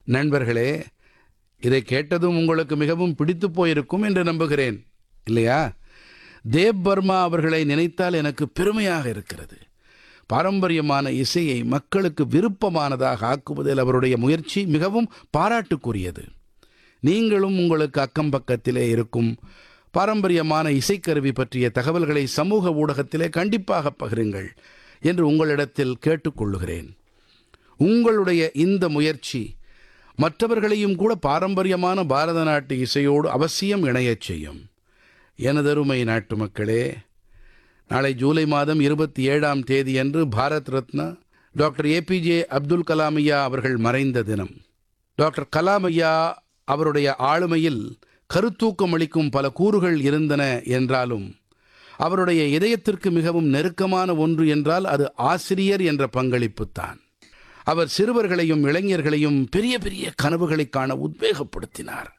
நண்பர்களே இதை கேட்டதும் உங்களுக்கு மிகவும் பிடித்து போயிருக்கும் என்று நம்புகிறேன் இல்லையா தேவ் பர்மா அவர்களை நினைத்தால் எனக்கு பெருமையாக இருக்கிறது பாரம்பரியமான இசையை மக்களுக்கு விருப்பமானதாக ஆக்குவதில் அவருடைய முயற்சி மிகவும் பாராட்டுக்குரியது நீங்களும் உங்களுக்கு அக்கம் பக்கத்திலே இருக்கும் பாரம்பரியமான இசைக்கருவி பற்றிய தகவல்களை சமூக ஊடகத்திலே கண்டிப்பாக பகிருங்கள் என்று உங்களிடத்தில் கேட்டுக்கொள்ளுகிறேன் உங்களுடைய இந்த முயற்சி மற்றவர்களையும் கூட பாரம்பரியமான பாரத நாட்டு இசையோடு அவசியம் இணையச் செய்யும் எனதருமை நாட்டு மக்களே நாளை ஜூலை மாதம் இருபத்தி ஏழாம் தேதியன்று பாரத் ரத்னா டாக்டர் ஏபிஜே அப்துல் கலாம் ஐயா அவர்கள் மறைந்த தினம் டாக்டர் கலாம் ஐயா அவருடைய ஆளுமையில் கருத்தூக்கம் அளிக்கும் பல கூறுகள் இருந்தன என்றாலும் அவருடைய இதயத்திற்கு மிகவும் நெருக்கமான ஒன்று என்றால் அது ஆசிரியர் என்ற பங்களிப்புத்தான் அவர் சிறுவர்களையும் இளைஞர்களையும் பெரிய பெரிய கனவுகளை காண உத்வேகப்படுத்தினார்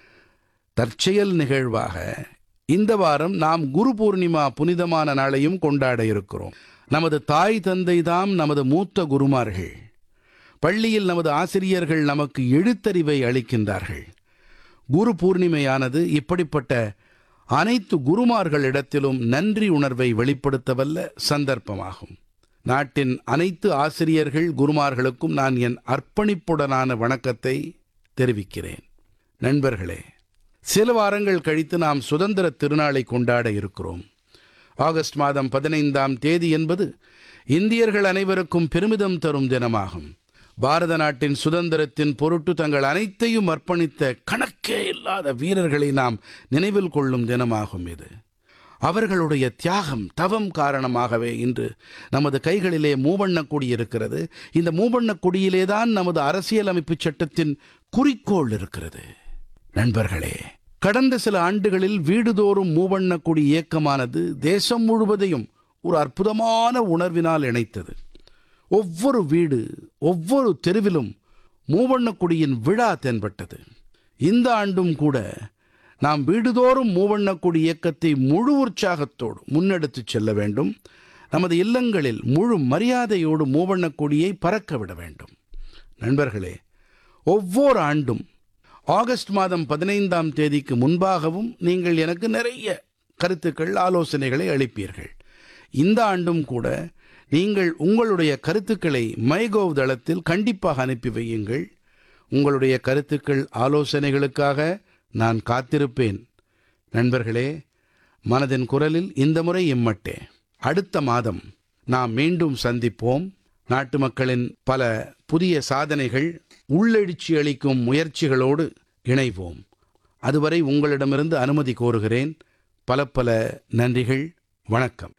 தற்செயல் நிகழ்வாக இந்த வாரம் நாம் குரு பூர்ணிமா புனிதமான நாளையும் கொண்டாட இருக்கிறோம் நமது தாய் தந்தை தாம் நமது மூத்த குருமார்கள் பள்ளியில் நமது ஆசிரியர்கள் நமக்கு எழுத்தறிவை அளிக்கின்றார்கள் குரு பூர்ணிமையானது இப்படிப்பட்ட அனைத்து குருமார்களிடத்திலும் நன்றி உணர்வை வெளிப்படுத்தவல்ல சந்தர்ப்பமாகும் நாட்டின் அனைத்து ஆசிரியர்கள் குருமார்களுக்கும் நான் என் அர்ப்பணிப்புடனான வணக்கத்தை தெரிவிக்கிறேன் நண்பர்களே சில வாரங்கள் கழித்து நாம் சுதந்திர திருநாளை கொண்டாட இருக்கிறோம் ஆகஸ்ட் மாதம் பதினைந்தாம் தேதி என்பது இந்தியர்கள் அனைவருக்கும் பெருமிதம் தரும் தினமாகும் பாரத நாட்டின் சுதந்திரத்தின் பொருட்டு தங்கள் அனைத்தையும் அர்ப்பணித்த கணக்கே இல்லாத வீரர்களை நாம் நினைவில் கொள்ளும் தினமாகும் இது அவர்களுடைய தியாகம் தவம் காரணமாகவே இன்று நமது கைகளிலே மூவண்ணக் கொடி இருக்கிறது இந்த மூவண்ணக் கொடியிலே தான் நமது அரசியலமைப்புச் சட்டத்தின் குறிக்கோள் இருக்கிறது நண்பர்களே கடந்த சில ஆண்டுகளில் வீடுதோறும் மூவண்ணக் கொடி இயக்கமானது தேசம் முழுவதையும் ஒரு அற்புதமான உணர்வினால் இணைத்தது ஒவ்வொரு வீடு ஒவ்வொரு தெருவிலும் மூவண்ணக் கொடியின் விழா தென்பட்டது இந்த ஆண்டும் கூட நாம் வீடுதோறும் மூவண்ணக் கொடி இயக்கத்தை முழு உற்சாகத்தோடு முன்னெடுத்துச் செல்ல வேண்டும் நமது இல்லங்களில் முழு மரியாதையோடு மூவண்ணக் கொடியை பறக்க விட வேண்டும் நண்பர்களே ஒவ்வொரு ஆண்டும் ஆகஸ்ட் மாதம் பதினைந்தாம் தேதிக்கு முன்பாகவும் நீங்கள் எனக்கு நிறைய கருத்துக்கள் ஆலோசனைகளை அளிப்பீர்கள் இந்த ஆண்டும் கூட நீங்கள் உங்களுடைய கருத்துக்களை மைகோவ் தளத்தில் கண்டிப்பாக அனுப்பி வையுங்கள் உங்களுடைய கருத்துக்கள் ஆலோசனைகளுக்காக நான் காத்திருப்பேன் நண்பர்களே மனதின் குரலில் இந்த முறை இம்மட்டே அடுத்த மாதம் நாம் மீண்டும் சந்திப்போம் நாட்டு மக்களின் பல புதிய சாதனைகள் உள்ளெழுச்சி அளிக்கும் முயற்சிகளோடு இணைவோம் அதுவரை உங்களிடமிருந்து அனுமதி கோருகிறேன் பல பல நன்றிகள் வணக்கம்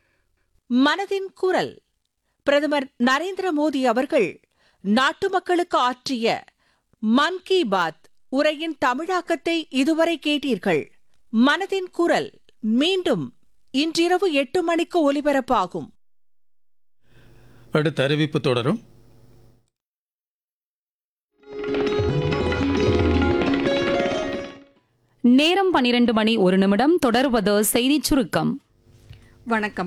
மனதின் குரல் பிரதமர் நரேந்திர மோடி அவர்கள் நாட்டு மக்களுக்கு ஆற்றிய மன் கி பாத் உரையின் தமிழாக்கத்தை இதுவரை கேட்டீர்கள் மனதின் குரல் மீண்டும் இன்றிரவு எட்டு மணிக்கு ஒலிபரப்பாகும் அடுத்த அறிவிப்பு தொடரும் நேரம் பனிரெண்டு மணி ஒரு நிமிடம் தொடர்வது செய்திச் சுருக்கம் வணக்கம்